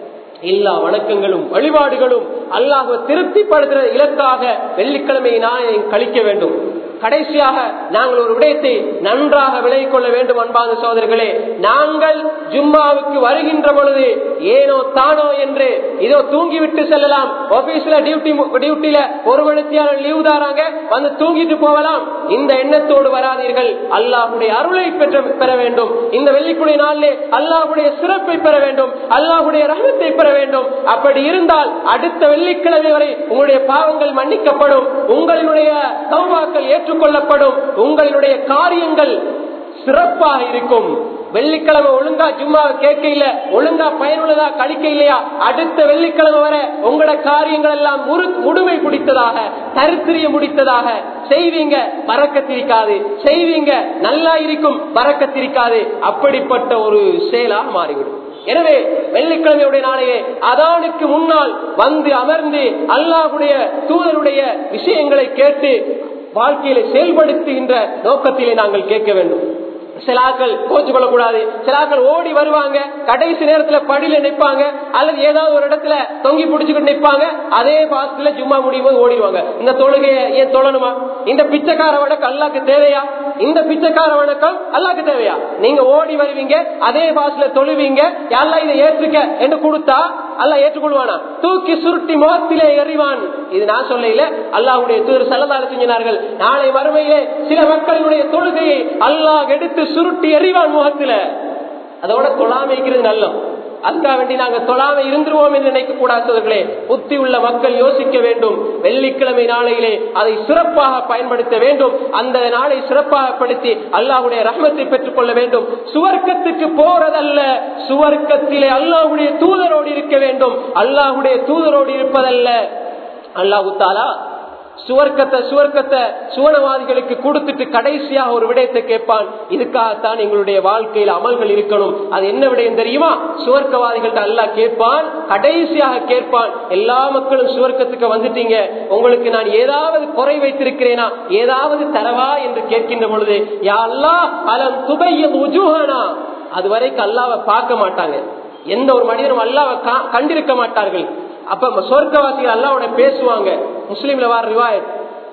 எல்லா வணக்கங்களும் வழிபாடுகளும் அல்லாஹ் திருப்திப்படுத்துகிற இலக்காக வெள்ளிக்கிழமையை நான் கழிக்க வேண்டும் கடைசியாக நாங்கள் ஒரு விடயத்தை நன்றாக விலகிக் கொள்ள வேண்டும் அன்பான சோதர்களே நாங்கள் ஜும்மாவுக்கு வருகின்ற பொழுது ஏனோ தானோ என்று இதோ தூங்கிவிட்டு செல்லலாம் ஆபீஸ்ல டியூட்டி டியூட்டில ஒரு மணித்தியாளர் லீவ் தாராங்க வந்து தூங்கிட்டு போகலாம் இந்த எண்ணத்தோடு வராதீர்கள் அல்லாஹுடைய அருளை பெற்ற பெற வேண்டும் இந்த வெள்ளிக்குழி நாளிலே அல்லாஹுடைய சிறப்பை பெற வேண்டும் அல்லாஹுடைய ரகத்தை பெற வேண்டும் அப்படி இருந்தால் அடுத்த வெள்ளிக்கிழமை வரை உங்களுடைய பாவங்கள் மன்னிக்கப்படும் உங்களுடைய சௌபாக்கள் ஏற்றுக்கொள்ளப்படும் உங்களுடைய காரியங்கள் சிறப்பாக இருக்கும் வெள்ளிக்கிழமை ஒழுங்கா ஜும்மா கேட்க ஒழுங்கா பயனுள்ளதா கழிக்க இல்லையா அடுத்த வெள்ளிக்கிழமை வர உங்களோட காரியங்கள் எல்லாம் முழுமை பிடித்ததாக தரித்திரிய முடித்ததாக செய்வீங்க பறக்கத்திருக்காது செய்வீங்க நல்லா இருக்கும் பறக்கத்திருக்காது அப்படிப்பட்ட ஒரு செயலாக மாறிவிடும் எனவே வெள்ளிக்கிழமையுடைய நாளையே அதானுக்கு முன்னால் வந்து அமர்ந்து அல்லாஹுடைய தூதருடைய விஷயங்களை கேட்டு வாழ்க்கையில செயல்படுத்துகின்ற நோக்கத்திலே நாங்கள் கேட்க வேண்டும் சிலாக்கள் கோச்சு கொள்ளக்கூடாது சிலாக்கள் ஓடி வருவாங்க கடைசி நேரத்துல படியில நிற்பாங்க அல்லது ஏதாவது ஒரு இடத்துல தொங்கி பிடிச்சுக்கிட்டு நிற்பாங்க அதே பாசத்துல சும்மா முடியும் போது ஓடிடுவாங்க இந்த தொழுகைய ஏன் தொழணுமா இந்த பிச்சைக்கார வணக்கம் அல்லாக்கு தேவையா இந்த பிச்சைக்கார வணக்கம் அல்லாக்கு தேவையா நீங்க ஓடி வருவீங்க அதே பாசல தொழுவீங்க எல்லாம் இதை ஏற்றுக்க என்று கொடுத்தா அல்ல ஏற்றுக்கொள்வானா தூக்கி சுருட்டி முகத்திலே எறிவான் இது நான் சொல்ல அல்லாவுடைய தூர் செல்லதால செஞ்சினார்கள் நாளை வறுமையிலே சில மக்களினுடைய தொழுகையை அல்லாஹ் எடுத்து சுருட்டி எறிவான் முகத்துல அதோட தொழாமைக்கிறது நல்லம் அதுக்காக வேண்டி நாங்க தொழாம இருந்துருவோம் என்று நினைக்க கூடாதவர்களே புத்தி உள்ள மக்கள் யோசிக்க வேண்டும் வெள்ளிக்கிழமை நாளையிலே அதை சிறப்பாக பயன்படுத்த வேண்டும் அந்த நாளை சிறப்பாக படுத்தி அல்லாஹுடைய ரஹமத்தை பெற்றுக் கொள்ள வேண்டும் சுவர்க்கத்துக்கு போறதல்ல சுவர்க்கத்திலே அல்லாஹுடைய தூதரோடு இருக்க வேண்டும் அல்லாஹுடைய தூதரோடு இருப்பதல்ல அல்லாஹு தாலா சுவர்க்கத்தை சுவர்க்கத்தை சுவனவாதிகளுக்கு கொடுத்துட்டு கடைசியாக ஒரு விடயத்தை கேட்பான் இதுக்காகத்தான் எங்களுடைய வாழ்க்கையில் அமல்கள் இருக்கணும் அது என்ன விடயம் தெரியுமா சுவர்க்கவாதிகள்ட்ட அல்லா கேட்பான் கடைசியாக கேட்பான் எல்லா மக்களும் சுவர்க்கத்துக்கு வந்துட்டீங்க உங்களுக்கு நான் ஏதாவது குறை வைத்திருக்கிறேனா ஏதாவது தரவா என்று கேட்கின்ற பொழுது யா அல்லா அலம் துபைய உஜுஹனா அது வரைக்கும் அல்லாவை பார்க்க மாட்டாங்க எந்த ஒரு மனிதனும் அல்லாவை கண்டிருக்க மாட்டார்கள் அப்ப சொர்க்கவாசிகள் அல்லாவோட பேசுவாங்க முஸ்லீம்ல வார ரிவாயத்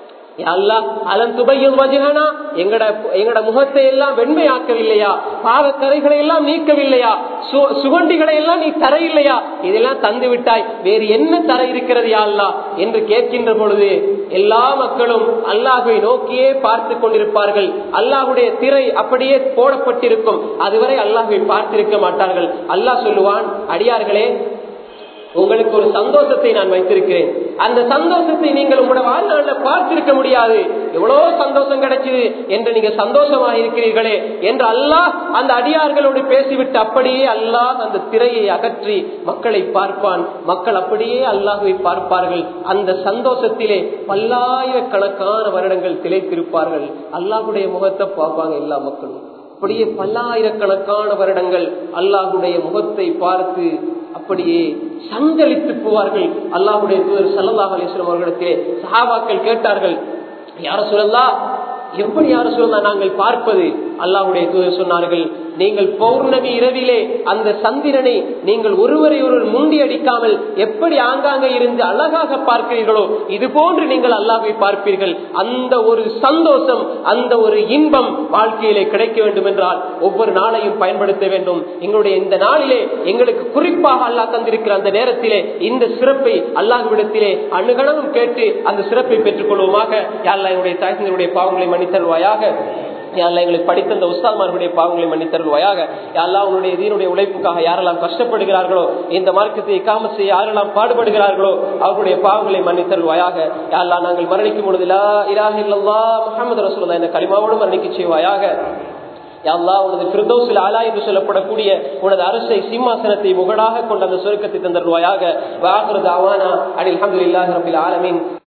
அல்லா அலன் துபையும் வஜகனா எங்கட எங்கட முகத்தை எல்லாம் வெண்மையாக்கவில்லையா பாவக்கரைகளை எல்லாம் நீக்கவில்லையா சுகண்டிகளை எல்லாம் நீ தர இல்லையா இதெல்லாம் தந்து விட்டாய் வேறு என்ன தர இருக்கிறது அல்லா என்று கேட்கின்ற பொழுது எல்லா மக்களும் அல்லாஹுவை நோக்கியே பார்த்து கொண்டிருப்பார்கள் அல்லாஹுடைய திரை அப்படியே போடப்பட்டிருக்கும் அதுவரை அல்லாஹுவை பார்த்திருக்க மாட்டார்கள் அல்லாஹ் சொல்லுவான் அடியார்களே உங்களுக்கு ஒரு சந்தோஷத்தை நான் வைத்திருக்கிறேன் அந்த சந்தோஷத்தை நீங்கள் உங்களோட வாழ்நாளில் பார்த்திருக்க முடியாது எவ்வளவு சந்தோஷம் கிடைச்சது என்று நீங்க சந்தோஷமா இருக்கிறீர்களே என்று அல்லாஹ் அந்த அடியார்களோடு பேசிவிட்டு அப்படியே அல்லாஹ் அந்த திரையை அகற்றி மக்களை பார்ப்பான் மக்கள் அப்படியே அல்லாஹுவை பார்ப்பார்கள் அந்த சந்தோஷத்திலே பல்லாயிரக்கணக்கான வருடங்கள் திளைத்திருப்பார்கள் அல்லாஹுடைய முகத்தை பார்ப்பாங்க எல்லா மக்களும் அப்படியே பல்லாயிரக்கணக்கான வருடங்கள் அல்லாஹுடைய முகத்தை பார்த்து அப்படியே சந்தளித்து போவார்கள் அல்லாஹுடைய தூதர் சல்லாஹ் அலிஸ்லாம் அவர்களிடத்திலே சஹாபாக்கள் கேட்டார்கள் யார சொல்லலாம் எப்படி யார சொல்லலாம் நாங்கள் பார்ப்பது அல்லாஹுடைய தூதர் சொன்னார்கள் நீங்கள் பௌர்ணமி இரவிலே அந்த சந்திரனை நீங்கள் ஒருவரை ஒருவர் முண்டி அடிக்காமல் எப்படி ஆங்காங்க இருந்து அழகாக பார்க்கிறீர்களோ இது போன்று நீங்கள் அல்லாஹை பார்ப்பீர்கள் அந்த ஒரு சந்தோஷம் அந்த ஒரு இன்பம் வாழ்க்கையிலே கிடைக்க வேண்டும் என்றால் ஒவ்வொரு நாளையும் பயன்படுத்த வேண்டும் எங்களுடைய இந்த நாளிலே எங்களுக்கு குறிப்பாக அல்லாஹ் தந்திருக்கிற அந்த நேரத்திலே இந்த சிறப்பை அல்லாஹ்விடத்திலே அணுகணமும் கேட்டு அந்த சிறப்பை பெற்றுக் கொள்வோமாக யாரெல்லாம் என்னுடைய தாய்ந்தருடைய பாவங்களை மன்னித்தருவாயாக யாரெல்லாம் எங்களுக்கு படித்த அந்த உஸ்தாத்மார்களுடைய பாவங்களை மன்னித்தருள்வாயாக யாரெல்லாம் உன்னுடைய இதனுடைய உழைப்புக்காக யாரெல்லாம் கஷ்டப்படுகிறார்களோ இந்த மார்க்கத்தை காம செய்ய யாரெல்லாம் பாடுபடுகிறார்களோ அவர்களுடைய பாவங்களை மன்னித்தருள்வாயாக யாரெல்லாம் நாங்கள் மரணிக்கும் பொழுது இலாக இல்லல்லா முகமது ரசூல்லா இந்த கரிமாவோடு மரணிக்க செய்வாயாக யாழ்லா உனது பிரதோசில் ஆலா என்று சொல்லப்படக்கூடிய உனது அரசை சிம்மாசனத்தை முகடாக கொண்ட அந்த சுருக்கத்தை தந்தருவாயாக வாக்குறது அவானா அனில் அஹமதுல்லாஹி ரபில் ஆலமின்